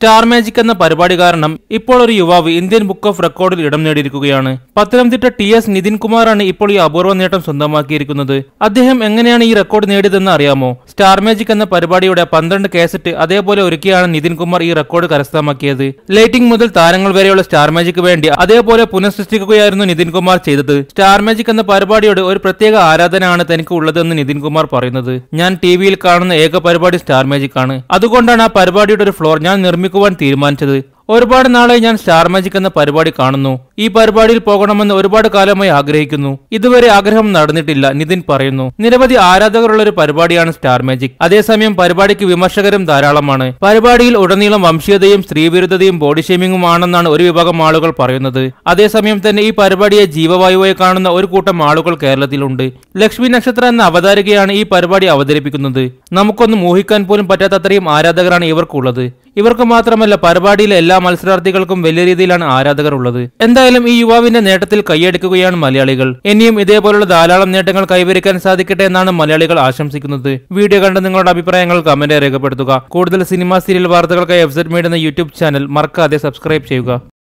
star magic എന്ന പരിപാടി കാരണം ഇപ്പോൾ ഒരു യുവാവ് ഇന്ത്യൻ ബുക്ക് ഓഫ് റെക്കോർഡിൽ ഇടം നേടിയിരിക്കുകയാണ് പത്തനംതിട്ട ടി എസ് നിതിൻ കുമാറാണ് ഇപ്പോൾ ഈ അപൂർവ നേട്ടം സ്വന്തമാക്കിയിരിക്കുന്നത് അദ്ദേഹം എങ്ങനെയാണ് ഈ റെക്കോർഡ് നേടിയതെന്ന് അറിയാമോ സ്റ്റാർ മാജിക് എന്ന പരിപാടിയുടെ പന്ത്രണ്ട് കേസറ്റ് അതേപോലെ ഒരുക്കിയാണ് നിതിൻ കുമാർ ഈ റെക്കോർഡ് കരസ്ഥമാക്കിയത് ലൈറ്റിംഗ് മുതൽ താരങ്ങൾ വരെയുള്ള സ്റ്റാർ മാജിക് വേണ്ടി അതേപോലെ പുനഃസൃഷ്ടിക്കുകയായിരുന്നു നിതിൻ കുമാർ ചെയ്തത് സ്റ്റാർ മാജിക് എന്ന പരിപാടിയോട് ഒരു പ്രത്യേക ആരാധനയാണ് തനിക്ക് ഉള്ളതെന്ന് നിതിൻ കുമാർ പറയുന്നത് ഞാൻ ടി വിയിൽ കാണുന്ന ഏക പരിപാടി സ്റ്റാർ മാജിക് ആണ് അതുകൊണ്ടാണ് ആ പരിപാടിയുടെ ഒരു ഫ്ലോർ ഞാൻ നിർമ്മിക്കുവാൻ തീരുമാനിച്ചത് ഒരുപാട് നാളായി ഞാൻ സ്റ്റാർ മാജിക് എന്ന പരിപാടി കാണുന്നു ഈ പരിപാടിയിൽ പോകണമെന്ന് ഒരുപാട് കാലമായി ആഗ്രഹിക്കുന്നു ഇതുവരെ ആഗ്രഹം നടന്നിട്ടില്ല നിതിൻ പറയുന്നു നിരവധി ആരാധകരുള്ള ഒരു പരിപാടിയാണ് സ്റ്റാർ മാജിക് അതേസമയം പരിപാടിക്ക് വിമർശകരും ധാരാളമാണ് പരിപാടിയിൽ ഉടനീളം വംശീയതയും സ്ത്രീവിരുദ്ധതയും ബോഡി ഷേമിംഗും ആണെന്നാണ് ഒരു വിഭാഗം ആളുകൾ പറയുന്നത് അതേസമയം തന്നെ ഈ പരിപാടിയെ ജീവവായുവായി കാണുന്ന ഒരു കൂട്ടം ആളുകൾ കേരളത്തിലുണ്ട് ലക്ഷ്മി നക്ഷത്ര എന്ന അവതാരികയാണ് ഈ പരിപാടി അവതരിപ്പിക്കുന്നത് നമുക്കൊന്നും ഊഹിക്കാൻ പോലും പറ്റാത്തത്രയും ആരാധകരാണ് ഇവർക്കുള്ളത് ഇവർക്ക് മാത്രമല്ല പരിപാടിയിലെ എല്ലാ മത്സരാർത്ഥികൾക്കും വലിയ രീതിയിലാണ് ആരാധകർ ഉള്ളത് എന്തായാലും ഈ യുവാവിന്റെ നേട്ടത്തിൽ കൈയടക്കുകയാണ് മലയാളികൾ ഇനിയും ഇതേപോലുള്ള ധാരാളം നേട്ടങ്ങൾ കൈവരിക്കാൻ സാധിക്കട്ടെ എന്നാണ് മലയാളികൾ ആശംസിക്കുന്നത് വീഡിയോ കണ്ട് നിങ്ങളുടെ അഭിപ്രായങ്ങൾ കമന്റ് രേഖപ്പെടുത്തുക കൂടുതൽ സിനിമ സീരിയൽ വാർത്തകൾക്കായി എഫ് മീഡിയ എന്ന യൂട്യൂബ് ചാനൽ മറക്കാതെ സബ്സ്ക്രൈബ് ചെയ്യുക